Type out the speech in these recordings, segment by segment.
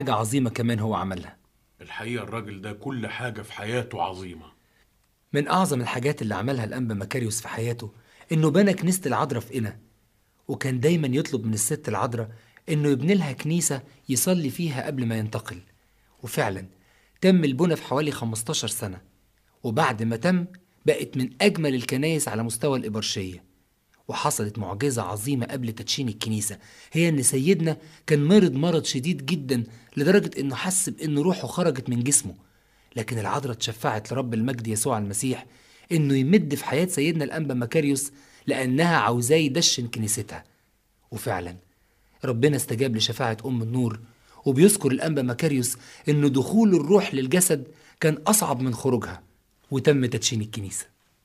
حاجة عظيمة كمان هو عملها الحقيقة الراجل ده كل حاجة في حياته عظيمة من أعظم الحاجات اللي عملها الأنبا مكاريوس في حياته إنه بنى كنيسة العذراء في قنا وكان دايما يطلب من الست العذراء إنه يبني لها كنيسة يصلي فيها قبل ما ينتقل وفعلا تم البنى في حوالي 15 سنة وبعد ما تم بقت من أجمل الكنايس على مستوى الإبرشية وحصلت معجزة عظيمة قبل تدشين الكنيسة هي إن سيدنا كان مرض مرض شديد جدا لدرجة إنه حس بإن روحه خرجت من جسمه لكن العذراء اتشفعت لرب المجد يسوع المسيح إنه يمد في حياة سيدنا الأنبا مكاريوس لأنها عاوزاه يدشن كنيستها وفعلا ربنا استجاب لشفاعة أم النور وبيذكر الأنبا مكاريوس إن دخول الروح للجسد كان أصعب من خروجها وتم تدشين الكنيسة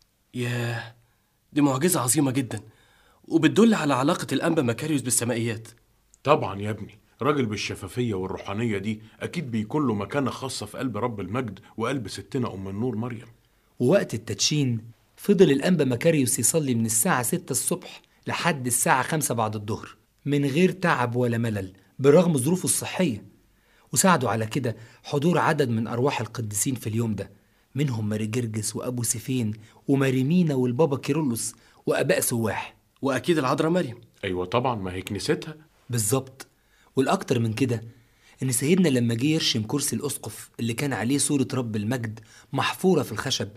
ياه دي معجزة عظيمة جدا وبتدل على علاقة الأنبا مكاريوس بالسمائيات طبعا يا ابني راجل بالشفافية والروحانية دي أكيد بيكون له مكانة خاصة في قلب رب المجد وقلب ستنا أم النور مريم ووقت التدشين فضل الأنبا مكاريوس يصلي من الساعة 6 الصبح لحد الساعة 5 بعد الظهر من غير تعب ولا ملل برغم ظروفه الصحية وساعدوا على كده حضور عدد من أرواح القديسين في اليوم ده منهم ماري جرجس وأبو سيفين وماريمينا والبابا كيرلس وأباء سواح وأكيد العذراء مريم أيوة طبعا ما هي كنيستها بالظبط والأكتر من كده إن سيدنا لما جه يرشم كرسي الأسقف اللي كان عليه صورة رب المجد محفورة في الخشب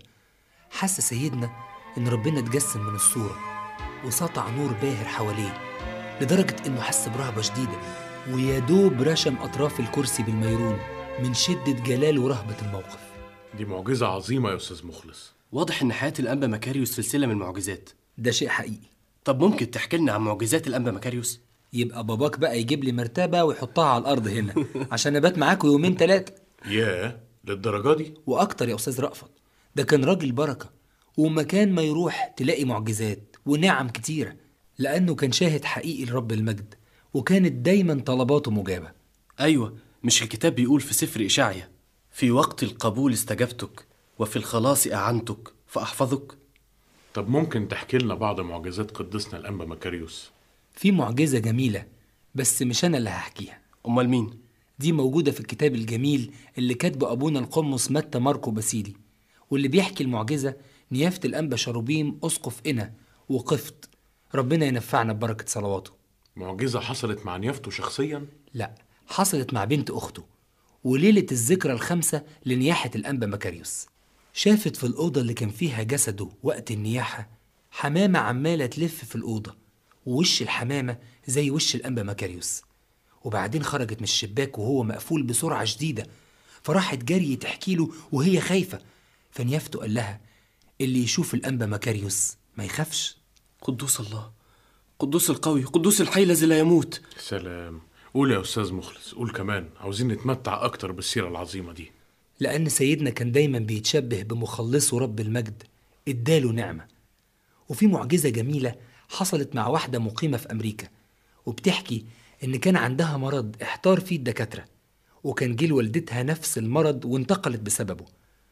حس سيدنا إن ربنا اتجسم من الصورة وسطع نور باهر حواليه لدرجة إنه حس برهبة شديدة ويا دوب رشم أطراف الكرسي بالميرون من شدة جلال ورهبة الموقف دي معجزة عظيمة يا أستاذ مخلص واضح إن حياة الأنبا مكاريوس سلسلة من المعجزات ده شيء حقيقي طب ممكن تحكي لنا عن معجزات الأنبا مكاريوس؟ يبقى باباك بقى يجيب لي مرتبة ويحطها على الأرض هنا عشان أبات معاكوا يومين تلاتة ياه للدرجة دي وأكتر يا أستاذ رأفت ده كان راجل بركة ومكان ما يروح تلاقي معجزات ونعم كتيرة لأنه كان شاهد حقيقي لرب المجد وكانت دايما طلباته مجابة أيوة مش الكتاب بيقول في سفر إشعيا في وقت القبول استجبتك وفي الخلاص أعنتك فأحفظك طب ممكن تحكي لنا بعض معجزات قدسنا الأنبا مكاريوس في معجزة جميلة بس مش أنا اللي هحكيها أمال مين؟ دي موجودة في الكتاب الجميل اللي كاتبه أبونا القمص متى ماركو باسيلي واللي بيحكي المعجزة نيافة الأنبا شروبيم أسقف إنا وقفط ربنا ينفعنا ببركة صلواته معجزة حصلت مع نيافته شخصيا لا حصلت مع بنت أخته وليلة الذكرى الخامسة لنياحة الأنبا مكاريوس شافت في الأوضة اللي كان فيها جسده وقت النياحة حمامة عمالة تلف في الأوضة ووش الحمامة زي وش الأنبا مكاريوس وبعدين خرجت من الشباك وهو مقفول بسرعة شديدة فراحت جري تحكي له وهي خايفة فنيافته قال لها اللي يشوف الأنبا مكاريوس ما يخافش قدوس الله قدوس القوي قدوس الحي الذي لا يموت سلام قول يا أستاذ مخلص قول كمان عاوزين نتمتع أكتر بالسيرة العظيمة دي لأن سيدنا كان دايما بيتشبه بمخلصه رب المجد اداله نعمة وفي معجزة جميلة حصلت مع واحدة مقيمة في أمريكا وبتحكي إن كان عندها مرض احتار فيه الدكاترة وكان جه لوالدتها نفس المرض وانتقلت بسببه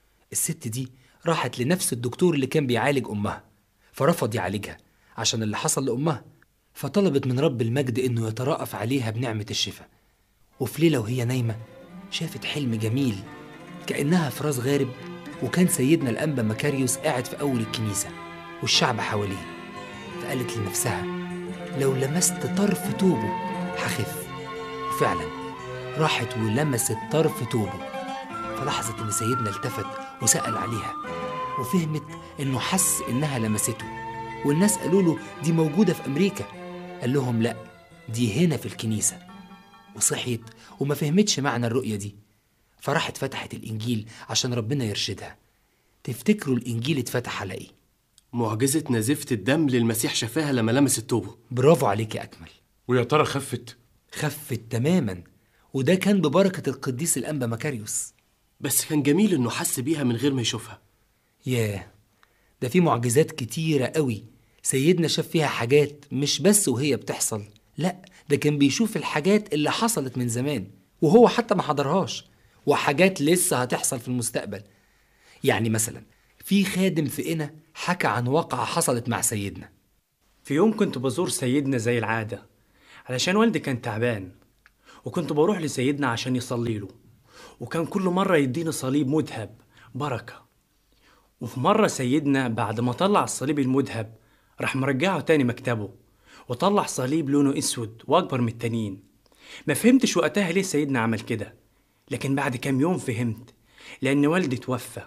الست دي راحت لنفس الدكتور اللي كان بيعالج أمها فرفض يعالجها عشان اللي حصل لأمها فطلبت من رب المجد إنه يترأف عليها بنعمة الشفاء وفي ليلة وهي نايمة شافت حلم جميل كأنها في راس غارب وكان سيدنا الأنبا مكاريوس قاعد في أول الكنيسة والشعب حواليه فقالت لنفسها لو لمست طرف توبه هخف وفعلا راحت ولمست طرف توبه فلاحظت إن سيدنا التفت وسأل عليها وفهمت إنه حس إنها لمسته والناس قالوا له دي موجودة في أمريكا قال لهم لأ دي هنا في الكنيسة وصحيت وما فهمتش معنى الرؤية دي فراحت فتحت الإنجيل عشان ربنا يرشدها تفتكروا الإنجيل اتفتح على إيه؟ معجزة نزيفة الدم للمسيح شفاها لما لمس التوبة برافو عليك يا أكمل ويا ترى خفت خفت تماما وده كان ببركة القديس الأنبا مكاريوس بس كان جميل إنه حس بيها من غير ما يشوفها ياه ده في معجزات كتيرة قوي سيدنا شاف فيها حاجات مش بس وهي بتحصل لا ده كان بيشوف الحاجات اللي حصلت من زمان وهو حتى ما حضرهاش وحاجات لسه هتحصل في المستقبل يعني مثلا في خادم في قنا حكى عن واقعة حصلت مع سيدنا في يوم كنت بزور سيدنا زي العادة علشان والدي كان تعبان وكنت بروح لسيدنا عشان يصلي له وكان كل مرة يديني صليب مذهب بركة وفي مرة سيدنا بعد ما طلع الصليب المذهب راح مرجعه تاني مكتبه وطلع صليب لونه اسود واكبر من التانيين ما فهمتش وقتها ليه سيدنا عمل كده لكن بعد كام يوم فهمت لأن والدي توفى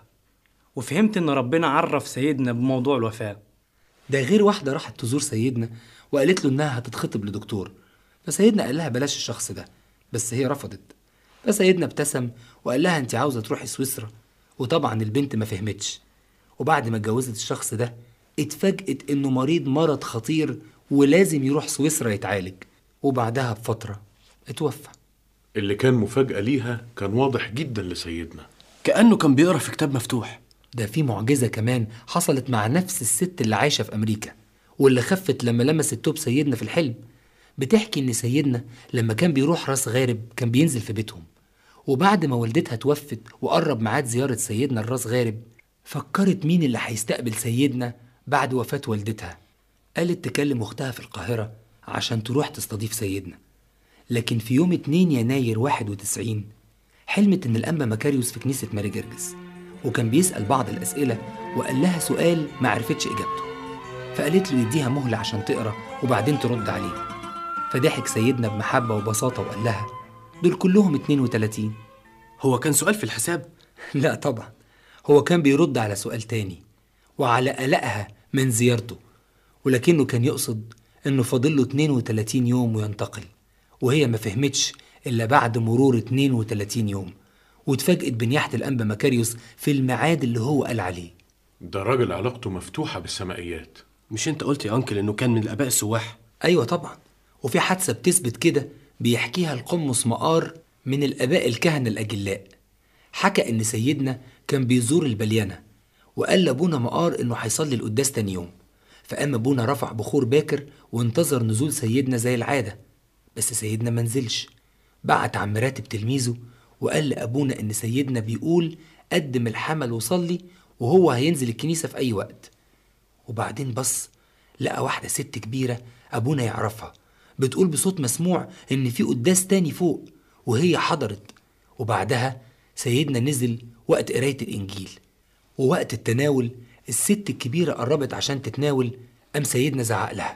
وفهمت إن ربنا عرف سيدنا بموضوع الوفاة ده غير واحدة راحت تزور سيدنا وقالت له إنها هتتخطب لدكتور فسيدنا قال لها بلاش الشخص ده بس هي رفضت فسيدنا ابتسم وقال لها أنت عاوزة تروحي سويسرا وطبعا البنت ما فهمتش وبعد ما اتجوزت الشخص ده اتفاجئت إنه مريض مرض خطير ولازم يروح سويسرا يتعالج وبعدها بفترة اتوفى اللي كان مفاجأة ليها كان واضح جدا لسيدنا كأنه كان بيقرا في كتاب مفتوح ده في معجزة كمان حصلت مع نفس الست اللي عايشة في أمريكا واللي خفت لما لمست توب سيدنا في الحلم بتحكي إن سيدنا لما كان بيروح راس غارب كان بينزل في بيتهم وبعد ما والدتها توفت وقرب ميعاد زيارة سيدنا لراس غارب فكرت مين اللي هيستقبل سيدنا بعد وفاة والدتها قالت تكلم أختها في القاهرة عشان تروح تستضيف سيدنا لكن في يوم 2 يناير 91 حلمت إن الأنبا مكاريوس في كنيسة ماري جرجس وكان بيسأل بعض الأسئلة وقال لها سؤال ما عرفتش إجابته فقالت له يديها مهلة عشان تقرأ وبعدين ترد عليه فضحك سيدنا بمحبة وبساطة وقال لها دول كلهم 32 هو كان سؤال في الحساب لا طبعا هو كان بيرد على سؤال تاني وعلى قلقها من زيارته ولكنه كان يقصد انه فاضل له 32 يوم وينتقل وهي ما فهمتش الا بعد مرور 32 يوم واتفاجئت بنياحة الأنبا مكاريوس في الميعاد اللي هو قال عليه ده راجل علاقته مفتوحة بالسمائيات مش انت قلت يا انكل انه كان من الاباء السواح أيوة طبعا وفي حادثة بتثبت كده بيحكيها القمص مقار من الآباء الكهنة الأجلاء حكى إن سيدنا كان بيزور البليانة وقال لأبونا مقار إنه هيصلي القداس تاني يوم فقام أبونا رفع بخور باكر وانتظر نزول سيدنا زي العادة بس سيدنا منزلش بعت عم راتب تلميذه وقال لأبونا إن سيدنا بيقول قدم الحمل وصلي وهو هينزل الكنيسة في أي وقت وبعدين بص لقى واحدة ست كبيرة أبونا يعرفها بتقول بصوت مسموع إن في قداس تاني فوق وهي حضرت وبعدها سيدنا نزل وقت قراية الإنجيل ووقت التناول الست الكبيرة قربت عشان تتناول قام سيدنا زعق لها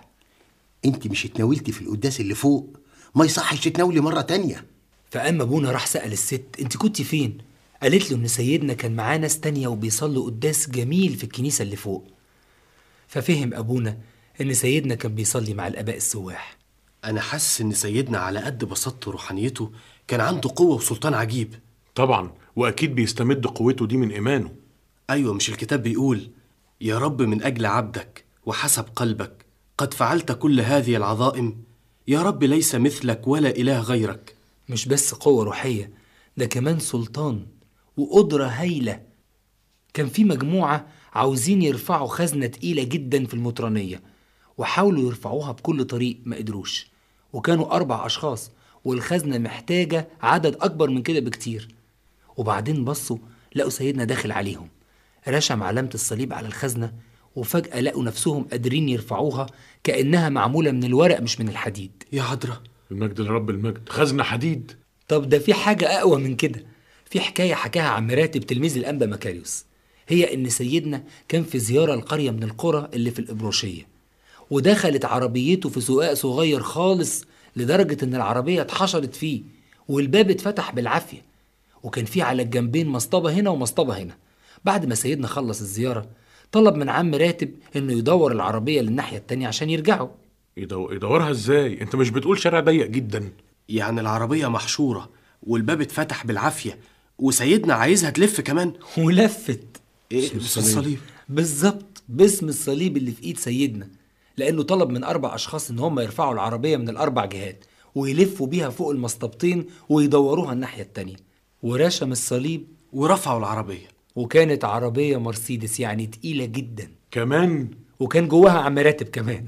انت مش اتناولتي في القداس اللي فوق ما يصحش تتناولي مرة تانية فقام ابونا راح سأل الست انت كنت فين؟ قالت له ان سيدنا كان معاه ناس تانية وبيصلوا قداس جميل في الكنيسة اللي فوق ففهم ابونا ان سيدنا كان بيصلي مع الاباء السواح انا حاسس ان سيدنا على قد بساطته وروحانيته كان عنده قوه وسلطان عجيب طبعا وأكيد بيستمد قوته دي من إيمانه ايوه مش الكتاب بيقول يا رب من اجل عبدك وحسب قلبك قد فعلت كل هذه العظائم يا رب ليس مثلك ولا اله غيرك مش بس قوة روحية ده كمان سلطان وقدرة هايلة كان في مجموعة عاوزين يرفعوا خزنة تقيلة جدا في المطرانية وحاولوا يرفعوها بكل طريق ما قدروش وكانوا أربع أشخاص والخزنة محتاجة عدد أكبر من كده بكتير وبعدين بصوا لقوا سيدنا داخل عليهم رشم علامة الصليب على الخزنة وفجأة لقوا نفسهم قادرين يرفعوها كأنها معمولة من الورق مش من الحديد يا عذراء المجد لرب المجد خزنة حديد طب ده في حاجة أقوى من كده في حكاية حكاها عم راتب تلميذ الأنبا مكاريوس هي إن سيدنا كان في زيارة لقرية من القرى اللي في الإبروشية ودخلت عربيته في سواق صغير خالص لدرجة إن العربية اتحشرت فيه والباب اتفتح بالعافية وكان في على الجنبين مصطبة هنا ومصطبة هنا بعد ما سيدنا خلص الزيارة طلب من عم راتب إنه يدور العربية للناحية التانية عشان يرجعوا يدو- يدورها ازاي انت مش بتقول شارع ضيق جدا يعني العربيه محشوره والباب اتفتح بالعافيه وسيدنا عايزها تلف كمان ولفت ايه بس الصليب بالظبط باسم الصليب اللي في ايد سيدنا لانه طلب من اربع اشخاص ان هم يرفعوا العربيه من الاربع جهات ويلفوا بيها فوق المسطبتين ويدوروها الناحيه التانيه ورشم الصليب ورفعوا العربيه وكانت عربيه مرسيدس يعني تقيله جدا كمان وكان جواها عم راتب كمان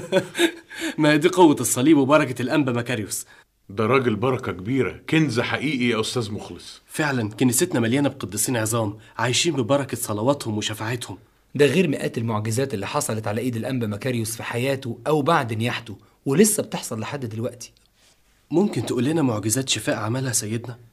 ما دي قوه الصليب وبركه الانبا مكاريوس ده راجل بركة كبيرة كنز حقيقي يا أستاذ مخلص فعلا كنيستنا مليانه بقديسين عظام عايشين ببركه صلواتهم وشفاعتهم ده غير مئات المعجزات اللي حصلت على ايد الانبا مكاريوس في حياته او بعد نياحته ولسه بتحصل لحد دلوقتي ممكن تقول لنا معجزات شفاء عملها سيدنا